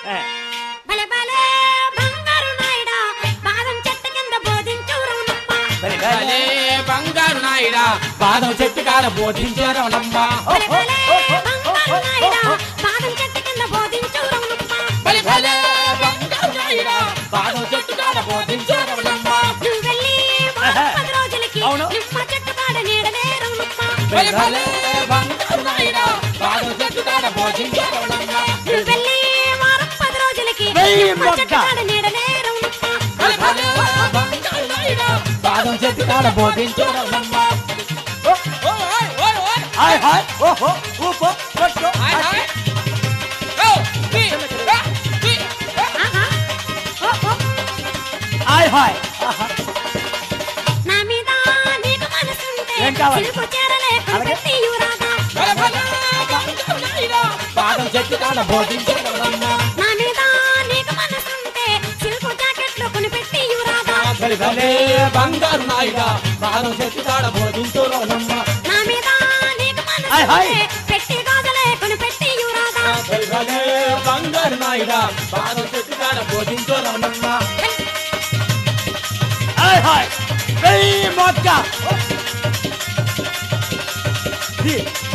ఏ, భలే భలే బంగారు నాయుడా బాదం చెట్టు కింద బోధించు రమణమ్మ భలే భలే బంగారు నాయుడా పాదం చెట్టు కాడ బోధించే రమణమ్మ భలే భలే బంగారు నాయుడా బాదం చెట్టు కింద బోధించు రమణమ్మ భలే భలే బంగారు నాయుడా పాదం చెట్టు కాడ బోధించే రమణమ్మ నువ్వు వెళ్ళి వారం పది రోజులకి అవును. నిమ్మ చెట్టు కాడ నీడలే రమణమ్మ భలే భలే బంగారు నాయుడా పాదం చెట్టు కాడ బోధించే రమణమ్మ నువ్వు వెళ్ళి వారం పది రోజులకి వెయ్యి నిమ్మ చెట్టు మొగ్గ. కాడ నీడలే రమణమ్మ భలే భలే బంగారు నాయుడా పాదం చెట్టు కాడ బోధించే రమణమ్మ ఓ ఓ ఓయ్ ఓయ్ ఓయ్ హాయ్ హాయ్ ఓహో ఊపో కొట్టు హాయ్ హాయ్ ఓ వి ఆ, వి ఆ. ఆహా. ఓ, ఓ. హాయ్ హాయ్ ఆహా. నా మీద నీకు మనసుంటే ఏం కావాలి? సిలుకు చీరలే అలాగే. కనిపెట్టి యువరాజా భలే భలే బంగారు నాయుడా పాదం చెట్టు కాడ బోధించే రమణమ్మ నా మీద నీకు మనసుంటే సిల్కు జాకెట్లు కొనిపెట్టి యువరాజా భలే భలే బంగారు నాయుడా పాదం చెట్టు కాడ బోధించే రమణమ్మ నా మీద నీకు హాయ్, హాయ్. మనసుంటే పెట్టి గాజులే కొనిపెట్టి యువరాజా భలే భలే బంగారు నాయుడా పాదం చెట్టు కాడ బోధించే రమణమ్మ హాయ్ హాయ్ వెయ్యి మొక్క ఈ,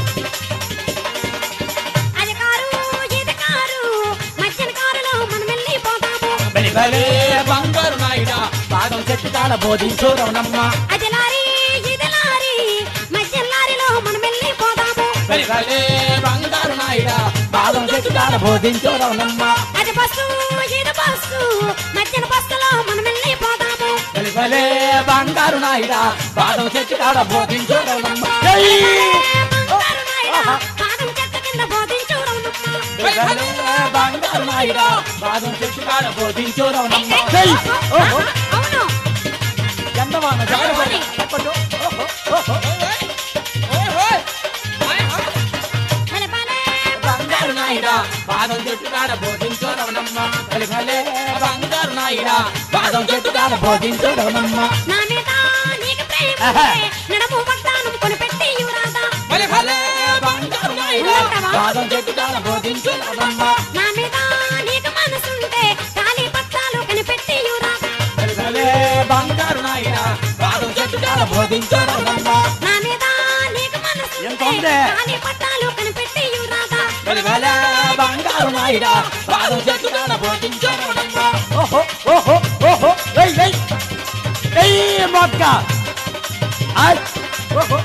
అది కారు ఇది కారు మధ్యన కారులో మనం వెళ్ళిపోతాము భలే భలే బంగారు నాయుడా పాదం చెట్టు కాడ బోధించే రమణమ్మ అది లారీ ఇది లారీ మధ్య లారీలో మనం వెళ్ళిపోతాము భలే భలే బంగారు నాయుడా పాదం చెట్టు కాడ బోధించే రమణమ్మ అది బస్సు ఇది బస్సు మధ్యన బస్సులో మనం వెళ్ళిపోతాము భలే భలే బంగారు నాయుడా పాదం చెట్టు కాడ బోధించే రమణమ్మ వెయ్యి బంగారు నాయుడా, పాదం చెట్టు కింద బోధించు రమణమ్మ. భలే భలే బంగారు నాయుడా పాదం చెట్టు కాడ బోధించే రమణమ్మ వెయ్యి ఓహో ఆహా, అవును ఎంతమాన జాగ్రత్త చెప్పండు ఓహో ఓహో భలే భలే బంగారు నాయుడా పాదం చెట్టు కాడ బోధించే రమణమ్మ భలే భలే బంగారు నాయుడా పాదం చెట్టు కాడ బోధించే రమణమ్మ నా మీద నీకు ప్రేమ ఆహా. ఉంటే నడుము వడ్డానం కొనిపెట్టి యువరాజా భలే భలే బంగారు నాయుడా పాదం చెట్టు కాడ బోధించే రమణమ్మ నా మీద నీకు మనసుంటే తాళి పట్టాలు కనిపెట్టి యువరాజా భలే భలే బంగారు నాయుడా పాదం చెట్టు కాడ బోధించే రమణమ్మ నా మీద నీకు ఎంత మనసుంటే ఉంది? తాళి పట్టాలు కనిపెట్టి యువరాజా భలే భలే బంగారు నాయుడా పాదం చెట్టు కాడ బోధించే రమణమ్మ ఓహో ఓహో ఓహో వెయ్యి వెయ్యి వెయ్యి మొక్క హాయ్ ఓహో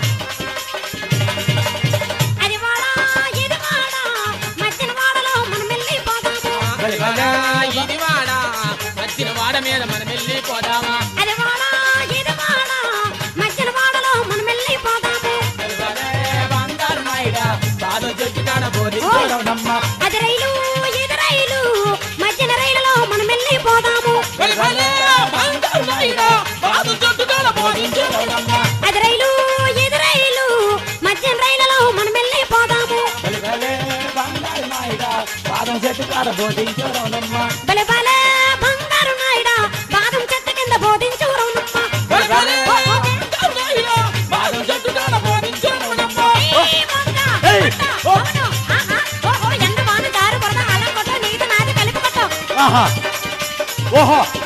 అది వాడ ఇది వాడ మధ్యన వాడలో మనం వెళ్ళిపోతాము భలే భలే ఇది వాడ మధ్యన వాడ మీద మనం వెళ్ళిపోదామా అది వాడ ఇది వాడ మధ్యన వాడలో మనం వెళ్ళిపోతాము భలే భలే బంగారు నాయుడా పాదం చెట్టు కాడ బోధించే రమణమ్మ అది రైలు ఇది రైలు మధ్యన రైలులో మనం వెళ్ళిపోతాము భలే భలే బంగారు నాయుడా పాదం చెట్టు కాడ బోధించే రమణమ్మ అది రైలు ఇది రైలు మధ్యన రైలులో మనం వెళ్ళిపోతాము భలే భలే బంగారు నాయుడా పాదం చెట్టు కాడ బోధించే రమణమ్మ భలే భలే బంగారు నాయుడా బాదం చెట్టు కింద బోధించు రమణమ్మ. భలే భలే బంగారు నాయుడా పాదం చెట్టు కాడ బోధించే రమణమ్మ ఏయ్ మొగ్గ, ఏయ్, కొట్ట, ఓ. అవును, ఆహా, ఓహో, ఎండ వాన దారు బురద అలా కొట్టు, నీది నాది కలిపి కొట్టు. ఆహా ఓహో